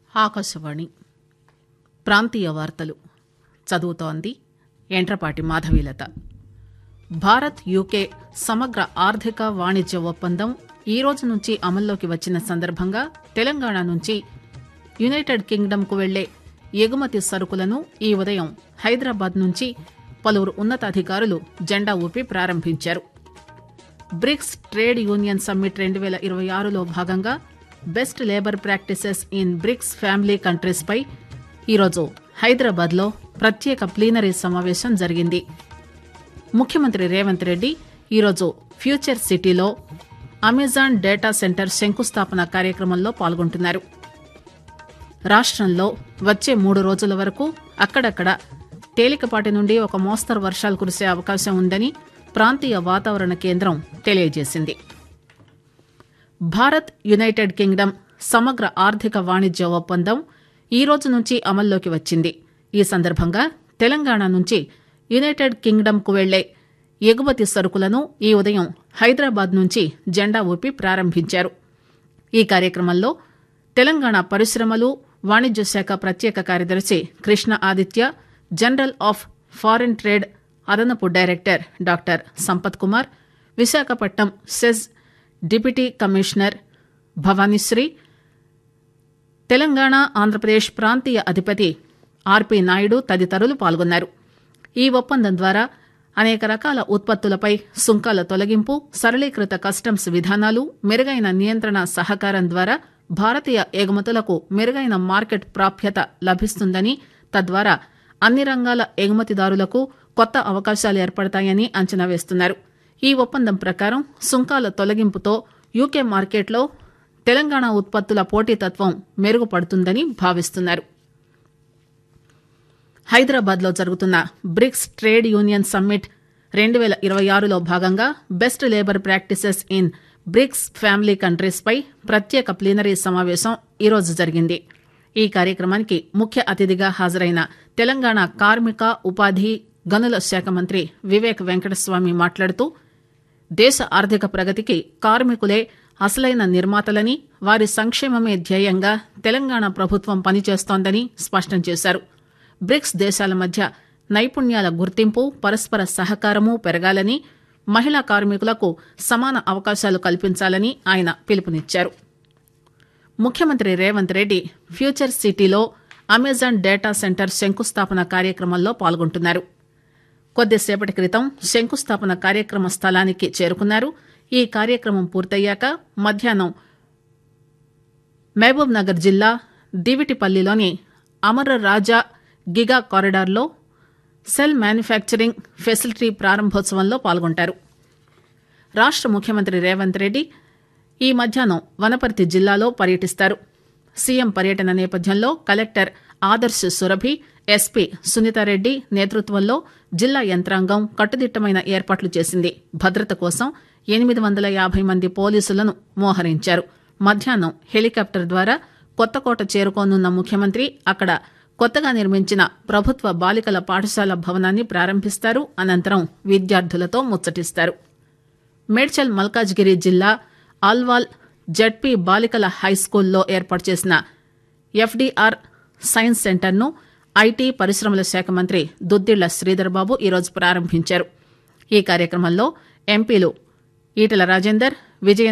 ఆకాశవాణి ప్రాంతీయ వార్తలు చదువుతోంది ఎంట్రపాటి మాధవీలత భారత్ యూకే సమగ్ర ఆర్థిక వాణిజ్య ఒప్పందం ఈ రోజు నుంచి అమల్లోకి వచ్చిన సందర్భంగా తెలంగాణ నుంచి యునైటెడ్ కింగ్డమ్ కు వెళ్లే ఎగుమతి సరుకులను ఈ ఉదయం హైదరాబాద్ నుంచి పలువురు ఉన్నతాధికారులు జెండా ఊపి ప్రారంభించారు బ్రిక్స్ ట్రేడ్ యూనియన్ సమ్మిట్ రెండు వేల ఇరవై ఆరులో భాగంగా best labour practices in BRICS family countries పై ఈరోజు హైదరాబాద్ లో ప్రత్యేక ప్లీనరీ సమావేశం జరిగింది ముఖ్యమంత్రి రేవంత్ రెడ్డి ఈరోజు ఫ్యూచర్ సిటీలో అమెజాన్ డేటా సెంటర్ శంకుస్థాపన కార్యక్రమంలో పాల్గొంటున్నారు రాష్టంలో వచ్చే మూడు రోజుల వరకు అక్కడక్కడ తేలికపాటి నుండి ఒక మోస్తరు వర్షాలు కురిసే అవకాశం ఉందని ప్రాంతీయ వాతావరణ కేంద్రం తెలియజేసింది భారత్ యునైటెడ్ కింగ్డమ్ సమగ్ర ఆర్థిక వాణిజ్య ఒప్పందం ఈ రోజు నుంచి అమల్లోకి వచ్చింది ఈ సందర్భంగా తెలంగాణ నుంచి యునైటెడ్ కింగ్డమ్ కు వెళ్లే ఎగుమతి సరుకులను ఈ ఉదయం హైదరాబాద్ నుంచి జెండా ఊపి ప్రారంభించారు ఈ కార్యక్రమంలో తెలంగాణ పరిశ్రమలు వాణిజ్య శాఖ ప్రత్యేక కార్యదర్శి Krishna Aditya general of foreign trade అదనపు director doctor Sampath Kumar Visakhapatnam SEZ deputy commissioner Bhavanishri Telangana Andhra Pradesh ప్రాంతీయ అధిపతి ఆర్పి నాయుడు తదితరులు పాల్గొన్నారు ఈ ఒప్పందం ద్వారా అనేక రకాల ఉత్పత్తులపై సుంకాల తొలగింపు సరళీకృత కస్టమ్స్ విధానాలు మెరుగైన నియంత్రణ సహకారం ద్వారా భారతీయ ఎగుమతులకు మెరుగైన మార్కెట్ ప్రాప్యత లభిస్తుందని తద్వారా అన్ని రంగాల ఎగుమతిదారులకు కొత్త అవకాశాలు ఏర్పడతాయని అంచనా వేస్తున్నారు ఈ ఒప్పందం ప్రకారం సుంకాల తొలగింపుతో యూకే మార్కెట్లో తెలంగాణ ఉత్పత్తుల పోటీతత్వం మెరుగుపడుతుందని భావిస్తున్నారు హైదరాబాద్ లో జరుగుతున్న బ్రిక్స్ ట్రేడ్ యూనియన్ సమ్మిట్ రెండు వేల ఇరవై ఆరులో భాగంగా best labour practices in BRICS family countries పై ప్రత్యేక ప్లీనరీ సమావేశం ఈరోజు జరిగింది ఈ కార్యక్రమానికి ముఖ్య అతిథిగా హాజరైన తెలంగాణ కార్మిక ఉపాధి గనుల శాఖ మంత్రి వివేక్ వెంకటస్వామి మాట్లాడుతూ దేశ ఆర్థిక ప్రగతికి కార్మికులే అసలైన నిర్మాతలని వారి సంక్షేమమే ధ్యేయంగా తెలంగాణ ప్రభుత్వం పనిచేస్తోందని స్పష్టం చేశారు బ్రిక్స్ దేశాల మధ్య నైపుణ్యాల గుర్తింపు పరస్పర సహకారము పెరగాలని మహిళా కార్మికులకు సమాన అవకాశాలు కల్పించాలని ఆయన పిలుపునిచ్చారు ముఖ్యమంత్రి రేవంత్ రెడ్డి ఫ్యూచర్ సిటీలో అమెజాన్ డేటా సెంటర్ శంకుస్థాపన కార్యక్రమంలో పాల్గొంటున్నారు కొద్దిసేపటి క్రితం శంకుస్థాపన కార్యక్రమ స్థలానికి చేరుకున్నారు ఈ కార్యక్రమం పూర్తయ్యాక మధ్యాహ్నం మహబూబ్ నగర్ జిల్లా దివిటిపల్లిలోని అమర రాజా గిగా కారిడార్లో సెల్ మ్యానుఫ్యాక్చరింగ్ ఫెసిలిటీ ప్రారంభోత్సవంలో పాల్గొంటారు రాష్ట ముఖ్యమంత్రి రేవంత్ రెడ్డి ఈ మధ్యాహ్నం వనపర్తి జిల్లాలో పర్యటిస్తారు సీఎం పర్యటన నేపథ్యంలో కలెక్టర్ ఆదర్శ్ సురభి ఎస్పీ సునీతారెడ్డి నేతృత్వంలో జిల్లా యంత్రాంగం కట్టుదిట్టమైన ఏర్పాట్లు చేసింది భద్రత కోసం ఎనిమిది వందల యాభై మంది పోలీసులను మోహరించారు మధ్యాహ్నం హెలికాప్టర్ ద్వారా కొత్తకోట చేరుకోనున్న ముఖ్యమంత్రి అక్కడ కొత్తగా నిర్మించిన ప్రభుత్వ బాలికల పాఠశాల భవనాన్ని ప్రారంభిస్తారు అనంతరం విద్యార్థులతో ముచ్చటిస్తారు మేడ్చల్ మల్కాజ్గిరి జిల్లా ఆల్వాల్ జడ్పీ బాలికల హైస్కూల్లో ఏర్పాటు చేసిన ఎఫ్డీఆర్ సైన్స్ సెంటర్ను ఐటీ పరిశ్రమల శాఖ మంత్రి దుద్దిళ్ల శ్రీధర్బాబు ఈరోజు ప్రారంభించారు ఈ కార్యక్రమంలో ఎంపీలు ఈటల రాజేందర్ విజయ